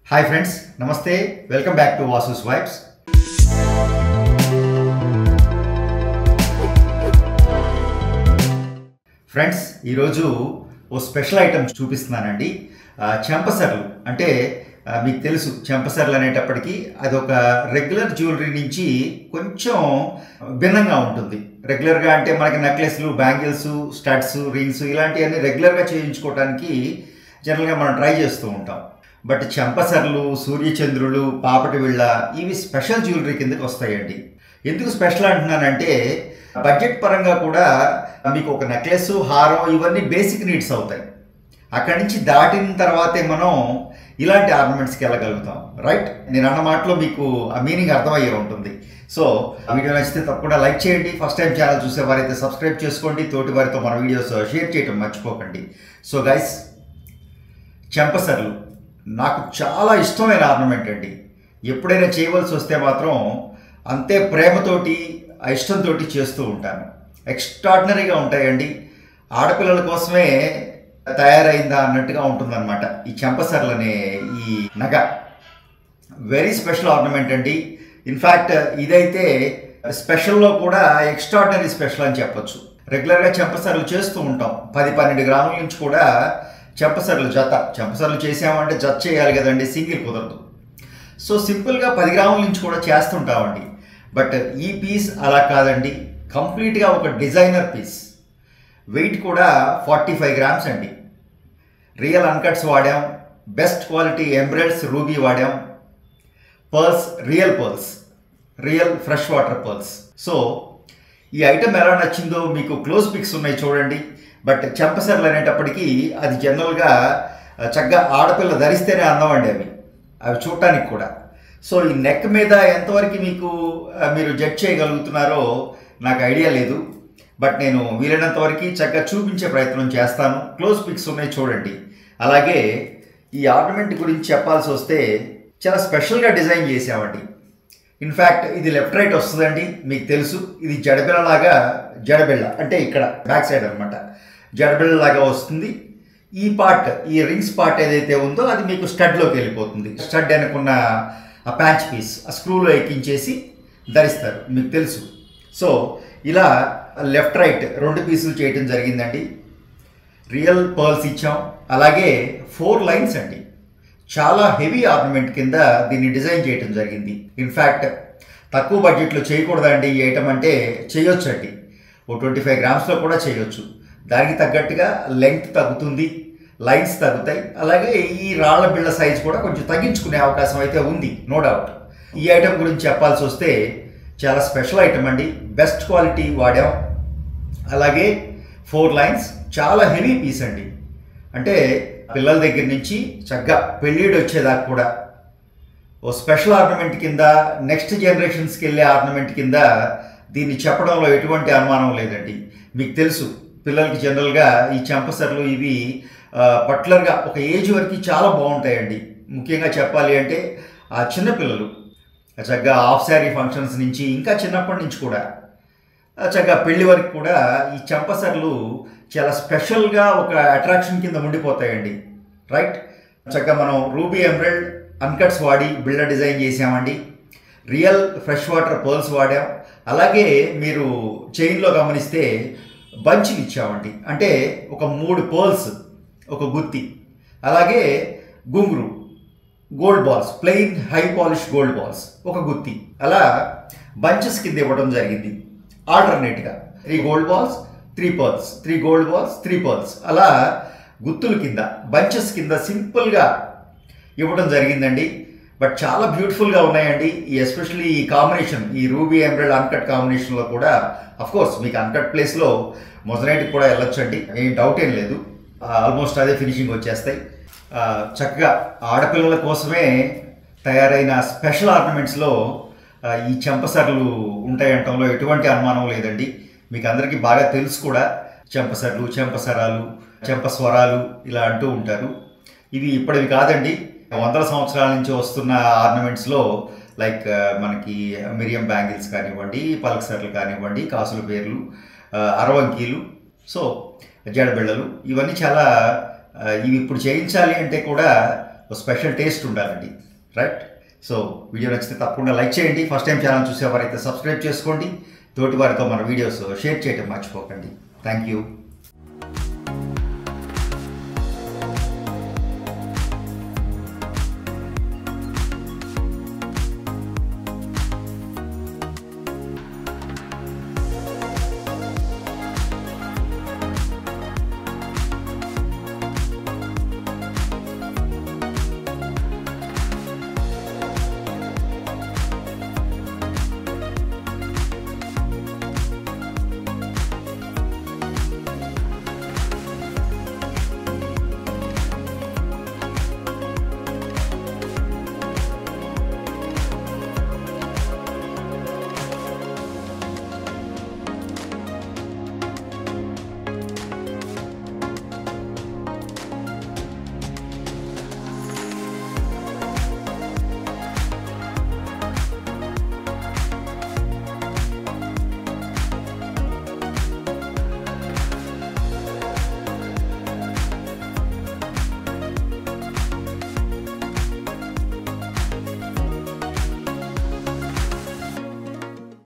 hi friends namaste welcome back to Vasu's vibes friends ఈరోజు ఓ special item చూపిస్తున్నానండి ఆ, చెంపసర్లు అంటే ఆ, మీకు తెలుసు చెంపసర్లు అనేటప్పటికీ అదొక రెగ్యులర్ జ్యువెలరీ నుంచి కొంచెం భిన్నంగా ఉంటుంది రెగ్యులర్గా అంటే మనకి నెక్లెస్లు బ్యాంగిల్స్ స్టడ్స్ రింగ్స్ ఇలాంటివన్నీ రెగ్యులర్గా చేయించుకోవడానికి జనరల్గా మనం ట్రై చేస్తూ ఉంటాం బట్ చెంపసర్లు సూర్యచంద్రులు పాపటి విళ్ళ ఇవి స్పెషల్ జ్యువెలరీ కిందకి వస్తాయండి ఎందుకు స్పెషల్ అంటున్నానంటే బడ్జెట్ పరంగా కూడా మీకు ఒక నెక్లెస్ హారం ఇవన్నీ బేసిక్ నీడ్స్ అవుతాయి అక్కడి నుంచి దాటిన తర్వాతే మనం ఇలాంటి ఆర్నమెంట్స్కి వెళ్ళగలుగుతాం రైట్ నేను అన్న మాటలో మీకు ఆ మీనింగ్ అర్థమయ్యే ఉంటుంది సో ఆ వీడియో నచ్చితే తప్పకుండా లైక్ చేయండి ఫస్ట్ టైం ఛానల్ చూసేవారైతే సబ్స్క్రైబ్ చేసుకోండి తోటి వారితో మన వీడియోస్ షేర్ చేయడం మర్చిపోకండి సో గైస్ చెంపసర్లు నాకు చాలా ఇష్టమైన ఆర్నమెంట్ అండి ఎప్పుడైనా చేయవలసి వస్తే మాత్రం అంతే ప్రేమతోటి ఆ ఇష్టంతో చేస్తూ ఉంటాను ఎక్స్ట్రాడినరీగా ఉంటాయండి ఆడపిల్లల కోసమే తయారైందా అన్నట్టుగా ఉంటుందన్నమాట ఈ చెంపసర్లు అనే ఈ నగ వెరీ స్పెషల్ ఆర్నమెంట్ అండి ఇన్ఫ్యాక్ట్ ఇదైతే స్పెషల్లో కూడా ఎక్స్ట్రాడినరీ స్పెషల్ అని చెప్పొచ్చు రెగ్యులర్గా చెంపసర్లు చేస్తూ ఉంటాం పది పన్నెండు గ్రాముల నుంచి కూడా చెంపసర్లు జత చెంపసర్లు చేసామంటే జత చేయాలి కదండి సింగిల్ కుదరదు సో సింపుల్గా పది గ్రాముల నుంచి కూడా చేస్తుంటామండి బట్ ఈ పీస్ అలా కాదండి కంప్లీట్గా ఒక డిజైనర్ పీస్ వెయిట్ కూడా ఫార్టీ ఫైవ్ గ్రామ్స్ అండి రియల్ అన్కట్స్ వాడాం బెస్ట్ క్వాలిటీ ఎంబ్రెల్స్ రూబీ వాడాం pearls real pearls real fresh water pearls so ఈ ఐటమ్ ఎలా నచ్చిందో మీకు క్లోజ్ పిక్స్ ఉన్నాయి చూడండి బట్ చెంపసర్లు అనేటప్పటికీ అది జనరల్గా చక్కగా ఆడపిల్ల ధరిస్తేనే అందం అండి అవి అవి చూడటానికి కూడా సో ఈ నెక్ మీద ఎంతవరకు మీకు ఆ, మీరు జడ్జ్ చేయగలుగుతున్నారో నాకు ఐడియా లేదు బట్ నేను వీలైనంత వరకు చక్కగా చూపించే ప్రయత్నం చేస్తాను క్లోజ్ పిక్స్ ఉన్నాయి చూడండి అలాగే ఈ ఆర్నమెంట్ గురించి చెప్పాల్సి వస్తే చాలా స్పెషల్గా డిజైన్ చేసామండి ఇన్ఫ్యాక్ట్ ఇది లెఫ్ట్ రైట్ వస్తుందండి మీకు తెలుసు ఇది జడబిళ్ళలాగా జడబిళ్ళ అంటే ఇక్కడ బ్యాక్ సైడ్ అనమాట జడబిళ్ళలాగా వస్తుంది ఈ పార్ట్ ఈ రింగ్స్ పార్ట్ ఏదైతే ఉందో అది మీకు స్టడ్లోకి వెళ్ళిపోతుంది స్టడ్ అనుకున్న ఆ ప్యాంచ్ పీస్ ఆ స్క్రూలో ఎక్కించేసి ధరిస్తారు మీకు తెలుసు సో ఇలా లెఫ్ట్ రైట్ రెండు పీసులు చేయటం జరిగిందండి రియల్ పర్ల్స్ ఇచ్చాం అలాగే ఫోర్ లైన్స్ అండి చాలా హెవీ ఆర్నమెంట్ కింద దీన్ని డిజైన్ చేయటం జరిగింది ఇన్ఫ్యాక్ట్ తక్కువ బడ్జెట్లో చేయకూడదండి ఈ ఐటమ్ అంటే చేయొచ్చు అండి ఓ ట్వంటీ ఫైవ్ గ్రామ్స్లో కూడా చేయొచ్చు దానికి తగ్గట్టుగా లెంగ్త్ తగ్గుతుంది లైన్స్ తగ్గుతాయి అలాగే ఈ రాళ్ల బిళ్ళ సైజ్ కూడా కొంచెం తగ్గించుకునే అవకాశం అయితే ఉంది నో డౌట్ ఈ ఐటమ్ గురించి చెప్పాల్సి వస్తే చాలా స్పెషల్ ఐటమ్ అండి బెస్ట్ క్వాలిటీ వాడాం అలాగే ఫోర్ లైన్స్ చాలా హెవీ పీస్ అండి అంటే పిల్లల దగ్గర నుంచి చక్కగా పెళ్ళిడు వచ్చేదాకా కూడా ఓ స్పెషల్ ఆర్నమెంట్ కింద నెక్స్ట్ జనరేషన్స్కి వెళ్ళే ఆర్నమెంట్ కింద దీన్ని చెప్పడంలో ఎటువంటి అనుమానం లేదండి మీకు తెలుసు పిల్లలకి జనరల్గా ఈ చెంపసర్లు ఇవి ఆ, పర్టికులర్గా ఒక ఏజ్ వరకు చాలా బాగుంటాయండి ముఖ్యంగా చెప్పాలి అంటే ఆ చిన్నపిల్లలు చక్కగా హాఫ్ శారీ ఫంక్షన్స్ నుంచి ఇంకా చిన్నప్పటి నుంచి కూడా ఆ, చక్కగా పెళ్లి వరకు కూడా ఈ చెంపసర్లు చాలా స్పెషల్గా ఒక అట్రాక్షన్ కింద ఉండిపోతాయండి రైట్ చక్కగా మనం రూబీ ఎంబ్రెల్డ్ అన్కట్స్ వాడి బిల్డ డిజైన్ చేసామండి రియల్ ఫ్రెష్ వాటర్ పర్ల్స్ వాడాం అలాగే మీరు చైన్లో గమనిస్తే బంచ్లు ఇచ్చామండి అంటే ఒక మూడు పర్ల్స్ ఒక గుత్తి అలాగే గుంగురు gold balls plain high polish gold balls ఒక గుత్తి అలా బంచెస్ కింద ఇవ్వడం జరిగింది ఆల్టర్నేట్గా three gold balls three pearls three gold balls three pearls అలా గుత్తుల కింద బంచెస్ కింద సింపుల్గా ఇవ్వడం జరిగిందండి బట్ చాలా బ్యూటిఫుల్గా ఉన్నాయండి ఈ ఎస్పెషల్లీ ఈ కాంబినేషన్ ఈ రూబీ ఎంబ్రాయిడ్ అన్కట్ కాంబినేషన్లో కూడా అఫ్ కోర్స్ మీకు అన్కట్ ప్లేస్లో మొజనైట్కి కూడా వెళ్ళొచ్చండి ఏం డౌట్ ఏం లేదు ఆల్మోస్ట్ అదే ఫినిషింగ్ వచ్చేస్తాయి ఆ, చక్కగా ఆడపిల్లల కోసమే తయారైన స్పెషల్ ఆర్నమెంట్స్లో ఆ, ఈ చెంపసర్లు ఉంటాయంటంలో ఎటువంటి అనుమానం లేదండి మీకు అందరికీ బాగా తెలుసు కూడా చెంపసర్లు చెంపసరాలు చెంపస్వరాలు ఇలా అంటూ ఉంటారు ఇవి ఇప్పటివి కాదండి వందల సంవత్సరాల నుంచి వస్తున్న ఆర్నమెంట్స్లో లైక్ ఆ, మనకి మిరియం బ్యాంగిల్స్ కానివ్వండి పలకసర్లు కానివ్వండి కాసుల పేర్లు ఆ, అరవంకీలు సో జడబిళ్ళలు ఇవన్నీ చాలా ఆ, ఇవి ఇప్పుడు చేయించాలి అంటే కూడా ఒక స్పెషల్ టేస్ట్ ఉండాలండి రైట్ సో వీడియో నచ్చితే తప్పకుండా లైక్ చేయండి ఫస్ట్ టైం ఛానల్ చూసేవారైతే సబ్స్క్రైబ్ చేసుకోండి తోటి వారితో మన వీడియోస్ షేర్ చేయడం మర్చిపోకండి థ్యాంక్ యూ